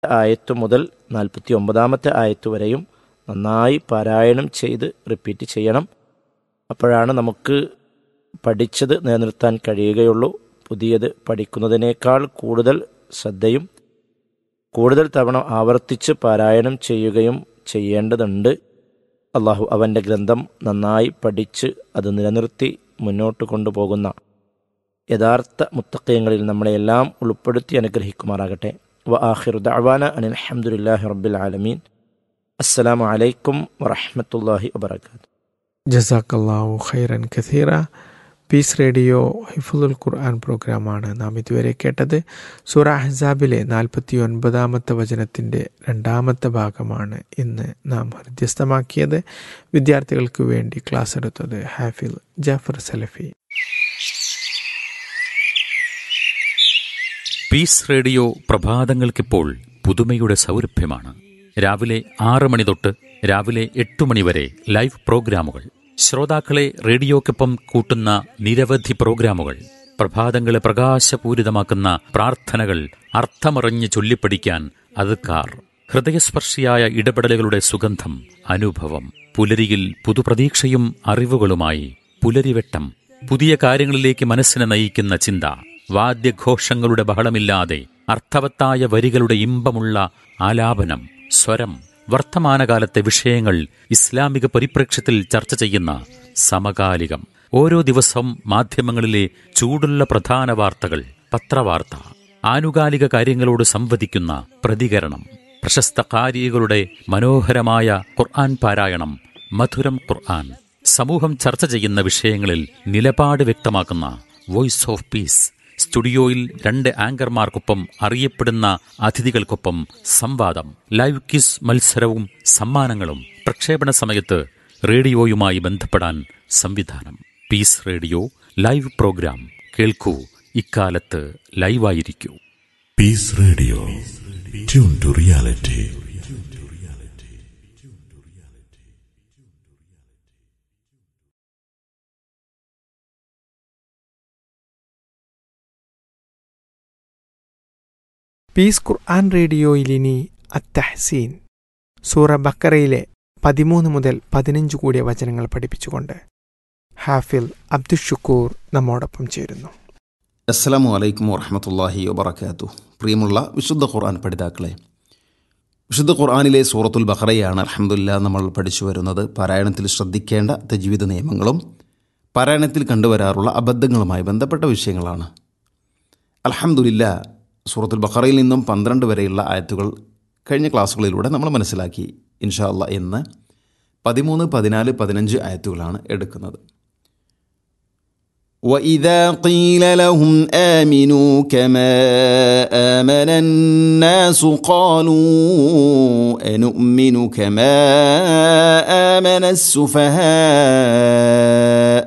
ആയത്ത് മുതൽ നാൽപ്പത്തി ഒമ്പതാമത്തെ ആയത്ത് വരെയും നന്നായി പാരായണം ചെയ്ത് റിപ്പീറ്റ് ചെയ്യണം അപ്പോഴാണ് നമുക്ക് പഠിച്ചത് നിലനിർത്താൻ കഴിയുകയുള്ളൂ പുതിയത് പഠിക്കുന്നതിനേക്കാൾ കൂടുതൽ ശ്രദ്ധയും കൂടുതൽ തവണ ആവർത്തിച്ച് പാരായണം ചെയ്യുകയും ചെയ്യേണ്ടതുണ്ട് അള്ളാഹു അവൻ്റെ ഗ്രന്ഥം നന്നായി പഠിച്ച് അത് നിലനിർത്തി മുന്നോട്ട് കൊണ്ടുപോകുന്ന യഥാർത്ഥ മുത്തക്കയങ്ങളിൽ നമ്മളെല്ലാം ഉൾപ്പെടുത്തി അനുഗ്രഹിക്കുമാറാകട്ടെ വ ആഹിർ ദഅവാന അനിൽ അഹമ്മദില്ലാഹി റബ്ബിൽ ആലമീൻ അസ്സലാമു അലൈക്കും വറഹ്മത്തുള്ളാഹി വബറകാതുഹു ജസാക്കല്ലാഹു ഖൈറൻ കഥീറ പീസ് റേഡിയോ ഹിഫുൽ ഖുർആൻ പ്രോഗ്രാമാണ് നാം ഇതുവരെ കേട്ടത് സൂറ ഹസാബിലെ നാൽപ്പത്തി ഒൻപതാമത്തെ വചനത്തിൻ്റെ രണ്ടാമത്തെ ഭാഗമാണ് ഇന്ന് നാം ഹൃദ്യസ്ഥമാക്കിയത് വിദ്യാർത്ഥികൾക്ക് വേണ്ടി ക്ലാസ് എടുത്തത് ഹാഫിൽ ജാഫർ സലഫി പീസ് റേഡിയോ പ്രഭാതങ്ങൾക്കിപ്പോൾ പുതുമയുടെ സൗരഭ്യമാണ് രാവിലെ ആറ് മണി തൊട്ട് രാവിലെ എട്ട് മണി വരെ ലൈവ് പ്രോഗ്രാമുകൾ ശ്രോതാക്കളെ റേഡിയോക്കൊപ്പം കൂട്ടുന്ന നിരവധി പ്രോഗ്രാമുകൾ പ്രഭാതങ്ങളെ പ്രകാശപൂരിതമാക്കുന്ന പ്രാർത്ഥനകൾ അർത്ഥമറിഞ്ഞ് ചൊല്ലിപ്പഠിക്കാൻ അതുക്കാർ ഹൃദയസ്പർശിയായ ഇടപെടലുകളുടെ സുഗന്ധം അനുഭവം പുലരിയിൽ പുതുപ്രതീക്ഷയും അറിവുകളുമായി പുലരിവെട്ടം പുതിയ കാര്യങ്ങളിലേക്ക് മനസ്സിനെ നയിക്കുന്ന ചിന്ത വാദ്യഘോഷങ്ങളുടെ ബഹളമില്ലാതെ അർത്ഥവത്തായ വരികളുടെ ഇമ്പമുള്ള ആലാപനം സ്വരം വർത്തമാനകാലത്തെ വിഷയങ്ങൾ ഇസ്ലാമിക പരിപ്രേക്ഷ്യത്തിൽ ചർച്ച ചെയ്യുന്ന സമകാലികം ഓരോ ദിവസവും മാധ്യമങ്ങളിലെ ചൂടുള്ള പ്രധാന വാർത്തകൾ പത്രവാർത്ത ആനുകാലിക കാര്യങ്ങളോട് സംവദിക്കുന്ന പ്രതികരണം പ്രശസ്ത കാരികളുടെ മനോഹരമായ ഖുർആൻ പാരായണം മധുരം ഖുർആൻ സമൂഹം ചർച്ച ചെയ്യുന്ന വിഷയങ്ങളിൽ നിലപാട് വ്യക്തമാക്കുന്ന വോയിസ് ഓഫ് പീസ് സ്റ്റുഡിയോയിൽ രണ്ട് ആങ്കർമാർക്കൊപ്പം അറിയപ്പെടുന്ന അതിഥികൾക്കൊപ്പം സംവാദം ലൈവ് ക്വിസ് മത്സരവും സമ്മാനങ്ങളും പ്രക്ഷേപണ സമയത്ത് റേഡിയോയുമായി ബന്ധപ്പെടാൻ സംവിധാനം പീസ് റേഡിയോ ലൈവ് പ്രോഗ്രാം കേൾക്കൂ ഇക്കാലത്ത് ലൈവായിരിക്കൂ Peace Radio. Tune to reality. Peace Quran റേഡിയോയിൽ ഇനി അത്തഹസീൻ സൂറ ബക്കറയിലെ പതിമൂന്ന് മുതൽ പതിനഞ്ച് കൂടിയ വചനങ്ങൾ പഠിപ്പിച്ചുകൊണ്ട് ഹാഫിൽ അബ്ദുഷുക്കൂർ നമ്മോടൊപ്പം ചേരുന്നു അസ്സലാമു അലൈക്കും വറഹമത്തല്ലാഹി വബർക്കാത്തു പ്രിയമുള്ള വിശുദ്ധ ഖുർആൻ പഠിതാക്കളെ വിശുദ്ധ ഖുർആനിലെ സൂറത്തുൽ ബഹറയാണ് അലഹമുല്ല നമ്മൾ പഠിച്ചു വരുന്നത് പാരായണത്തിൽ ശ്രദ്ധിക്കേണ്ട തജ്വീദ് നിയമങ്ങളും പാരായണത്തിൽ കണ്ടുവരാറുള്ള അബദ്ധങ്ങളുമായി ബന്ധപ്പെട്ട വിഷയങ്ങളാണ് അലഹമുല്ല സൂറത്തുൽ ബഹറയിൽ നിന്നും പന്ത്രണ്ട് വരെയുള്ള ആയത്തുകൾ കഴിഞ്ഞ ക്ലാസ്സുകളിലൂടെ നമ്മൾ മനസ്സിലാക്കി ഇൻഷാ അല്ല എന്ന് പതിമൂന്ന് പതിനാല് പതിനഞ്ച് ആയത്തുകളാണ് എടുക്കുന്നത് واذا قيل لهم امنوا كما امن الناس قالوا انومن كما امن السفهاء